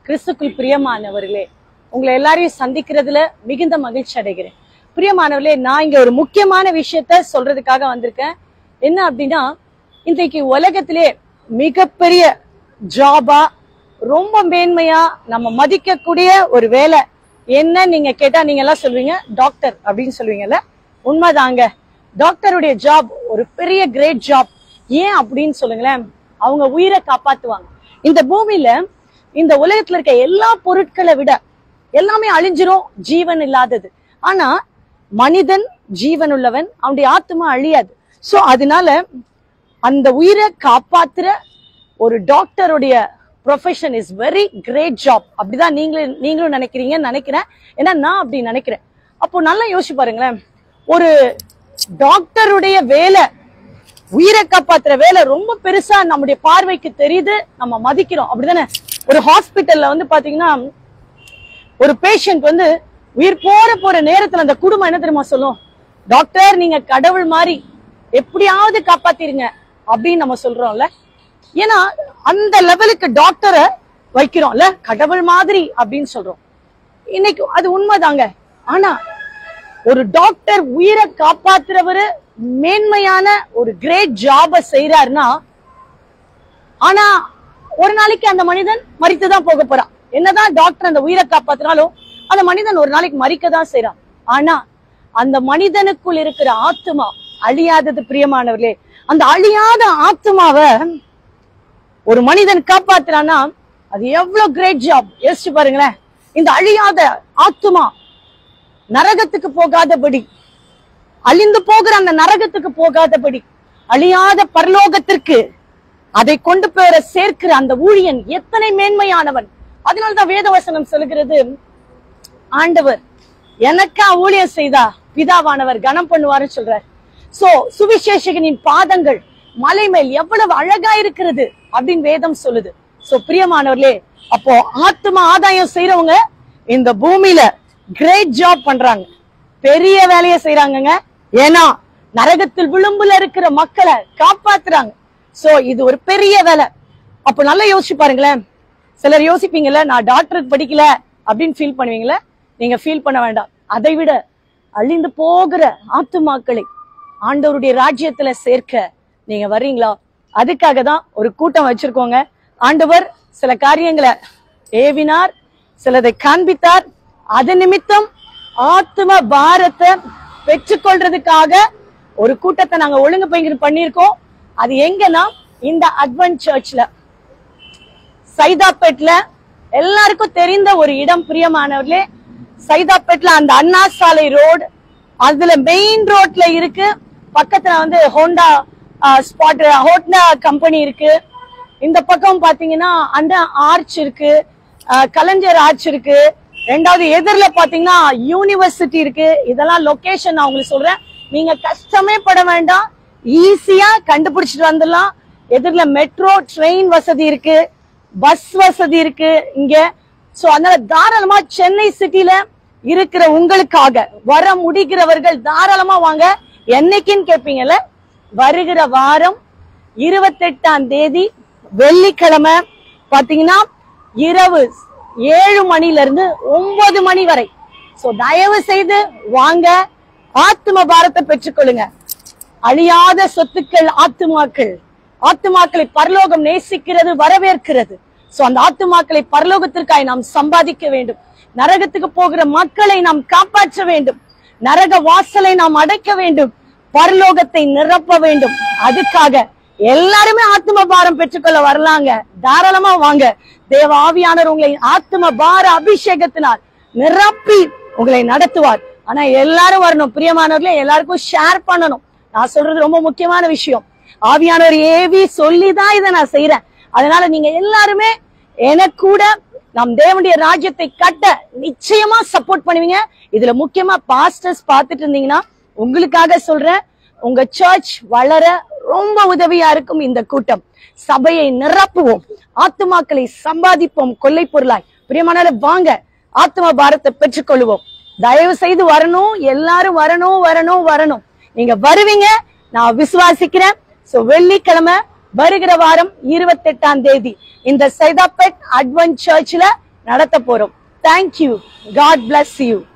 கிறிஸ்துக்குள் பிரியமானவர்களே உங்களை எல்லாரையும் சந்திக்கிறதுல மிகுந்த மகிழ்ச்சி அடைகிறேன் பிரியமானவர்களே நான் இங்க ஒரு முக்கியமான விஷயத்த சொல்றதுக்காக வந்திருக்கேன் என்ன அப்படின்னா இன்றைக்கு உலகத்திலே மிகப்பெரிய ஜாபா ரொம்ப மேன்மையா நம்ம மதிக்கக்கூடிய ஒரு வேலை என்ன நீங்க கேட்டா நீங்க எல்லாம் சொல்லுவீங்க டாக்டர் அப்படின்னு சொல்லுவீங்கல்ல உண்மைதாங்க டாக்டருடைய ஜாப் ஒரு பெரிய கிரேட் ஜாப் ஏன் அப்படின்னு சொல்லுங்களேன் அவங்க உயிரை காப்பாத்துவாங்க இந்த பூமியில இந்த உலகத்துல இருக்க எல்லா பொருட்களை விட எல்லாமே அழிஞ்சிரும் ஜீவன் இல்லாதது ஆனா மனிதன் ஜீவன் உள்ளவன் அவனுடைய ஆத்மா அழியாது சோ அதனால அந்த உயிரை காப்பாத்துற ஒரு டாக்டருடைய profession is very great job அப்படிதான் நீங்களும் நீங்களும் நினைக்கிறீங்கன்னு நினைக்கிறேன் ஏன்னா நான் அப்படி நினைக்கிறேன் அப்போ நல்லா யோசிச்சு பாருங்களேன் ஒரு டாக்டருடைய வேலை உயிரை காப்பாத்துற வேலை ரொம்ப பெருசா நம்முடைய பார்வைக்கு தெரியுது நம்ம மதிக்கிறோம் அப்படிதானே ஒரு ஹாஸ்பிட்டல்ல வந்து பாத்தீங்கன்னா ஒரு பேஷண்ட் வந்து உயிர் போற போற நேரத்துல அந்த குடும்பம் என்ன தெரியுமா சொல்லும் டாக்டர் நீங்க கடவுள் மாதிரி எப்படியாவது காப்பாத்திருங்க அப்படின்னு நம்ம சொல்றோம்ல ஏன்னா அந்த லெவலுக்கு டாக்டரை வைக்கிறோம்ல கடவுள் மாதிரி அப்படின்னு சொல்றோம் இன்னைக்கு அது உண்மைதாங்க ஆனா ஒரு டாக்டர் உயிரை காப்பாத்துறவரு மேன்மையான ஒரு கிரேட் ஜாப செய்யறாருன்னா ஆனா ஒரு நாளைக்கு அந்த மனிதன் மறித்துதான் போக போறான் என்னதான் டாக்டர் அந்த உயிரை காப்பாத்தினாலும் அந்த மனிதன் ஒரு நாளைக்கு மறிக்க தான் செய்யறான் ஆனா அந்த மனிதனுக்குள் இருக்கிற ஆத்மா அழியாதது பிரியமானவர்களே அந்த அழியாத ஆத்மாவை ஒரு மனிதன் காப்பாத்துறான்னா அது எவ்வளவு கிரேட் ஜாப் யோசிச்சு பாருங்களேன் இந்த அழியாத ஆத்மா நரகத்துக்கு போகாதபடி அழிந்து போகிற அந்த நரகத்துக்கு போகாதபடி அழியாத பரலோகத்திற்கு அதை கொண்டு போற சேர்க்கிற அந்த ஊழியன் எத்தனை மேன்மையானவன் அதனால்தான் வேதவசனம் சொல்லுகிறது ஆண்டவர் எனக்கா ஊழியம் செய்தா பிதாவானவர் கனம் பண்ணுவாருன்னு சொல்றார் சோ சுவிசேஷகனின் பாதங்கள் மலை மேல் எவ்வளவு அழகா இருக்கிறது அப்படின்னு வேதம் சொல்லுது சோ பிரியமானவர்களே அப்போ ஆத்ம ஆதாயம் செய்யறவங்க இந்த பூமியில கிரேட் ஜாப் பண்றாங்க பெரிய வேலையை செய்யறாங்கங்க ஏன்னா நரகத்தில் விளிம்புல இருக்கிற மக்களை காப்பாத்துறாங்க சோ இது ஒரு பெரிய வேலை அப்ப நல்லா யோசிச்சு பாருங்களேன் சிலர் யோசிப்பீங்கல்ல நான் டாக்டருக்கு படிக்கல அப்படின்னு ஃபீல் பண்ணுவீங்களே நீங்க ஃபீல் பண்ண வேண்டாம் அதை விட அழிந்து போகிற ஆத்துமாக்களை ஆண்டவருடைய ராஜ்யத்துல சேர்க்க நீங்க வர்றீங்களா அதுக்காக தான் ஒரு கூட்டம் வச்சிருக்கோங்க ஆண்டவர் சில காரியங்களை ஏவினார் சிலதை காண்பித்தார் அது நிமித்தம் ஆத்ம பாரத்தை பெற்றுக்கொள்றதுக்காக ஒரு கூட்டத்தை நாங்க ஒழுங்கு பயிர் பண்ணியிருக்கோம் அது எங்கன்னா இந்த அட்வென்ட் சர்ச்ல சைதாப்பேட்ல எல்லாருக்கும் தெரிந்த ஒரு இடம் பிரியமானவர்களே சைதாப்பேட்ல அந்த அண்ணா சாலை ரோடு அதுல மெயின் ரோட்ல இருக்கு பக்கத்துல வந்து ஹோண்டா ஸ்பாட் ஹோண்டா கம்பெனி இருக்கு இந்த பக்கம் பாத்தீங்கன்னா அந்த ஆர்ச் இருக்கு அஹ், கலைஞர் ஆர்ச் இருக்கு ரெண்டாவது எதிரில பாத்தீங்கன்னா யூனிவர்சிட்டி இருக்கு இதெல்லாம் லொகேஷன் நான் உங்களுக்கு சொல்றேன் நீங்க கஷ்டமே பட வேண்டாம் ஈஸியா கண்டுபிடிச்சிட்டு வந்துடலாம் எதிரில மெட்ரோ ட்ரெயின் வசதி இருக்கு பஸ் வசதி இருக்கு இங்க சோ அதனால தாராளமா சென்னை சிட்டில இருக்கிற உங்களுக்காக வர முடிகிறவர்கள் தாராளமா வாங்க என்னைக்குன்னு கேட்பீங்கல்ல வருகிற வாரம் இருபத்தெட்டாம் தேதி வெள்ளிக்கிழமை பாத்தீங்கன்னா இரவு ஏழு மணில இருந்து ஒன்பது மணி வரை சோ தயவு செய்து வாங்க ஆத்ம பாரத்தை பெற்றுக்கொள்ளுங்க அழியாத சொத்துக்கள் ஆத்துமாக்கள் ஆத்துமாக்களை பரலோகம் நேசிக்கிறது வரவேற்கிறது சோ அந்த ஆத்துமாக்களை பரலோகத்திற்காய் நாம் சம்பாதிக்க வேண்டும் நரகத்துக்கு போகிற மக்களை நாம் காப்பாற்ற வேண்டும் நரக வாசலை நாம் அடைக்க வேண்டும் பரலோகத்தை நிரப்ப வேண்டும் அதுக்காக எல்லாருமே ஆத்ம பாரம் பெற்றுக்கொள்ள வரலாங்க தாராளமா வாங்க தேவ ஆவியானவர் உங்களை ஆத்ம பார அபிஷேகத்தினால் நிரப்பி உங்களை நடத்துவார் ஆனா எல்லாரும் வரணும் பிரியமானவர்களே எல்லாருக்கும் ஷேர் பண்ணணும் நான் சொல்றது ரொம்ப முக்கியமான விஷயம் ஆவியானவர் ஏவி சொல்லிதான் இதை நான் செய்யறேன் அதனால நீங்க எல்லாருமே எனக்கு கூட நம் தேவனுடைய ராஜ்யத்தை கட்ட நிச்சயமா சப்போர்ட் பண்ணுவீங்க இதுல முக்கியமா பாஸ்டர்ஸ் பார்த்துட்டு இருந்தீங்கன்னா உங்களுக்காக சொல்றேன் உங்க சர்ச் வளர ரொம்ப உதவியா இருக்கும் இந்த கூட்டம் சபையை நிரப்புவோம் ஆத்துமாக்களை சம்பாதிப்போம் கொள்ளை பொருளாய் பிரியமானால வாங்க ஆத்ம பாரத்தை பெற்றுக்கொள்வோம் தயவு செய்து வரணும் எல்லாரும் வரணும் வரணும் வரணும் நீங்க வருவீங்க நான் விசுவாசிக்கிறேன் சோ வெள்ளிக்கிழமை வருகிற வாரம் இருபத்தெட்டாம் தேதி இந்த சைதாப்பேட் அட்வென்ட் சர்ச்ல நடத்த போறோம் தேங்க்யூ காட் bless யூ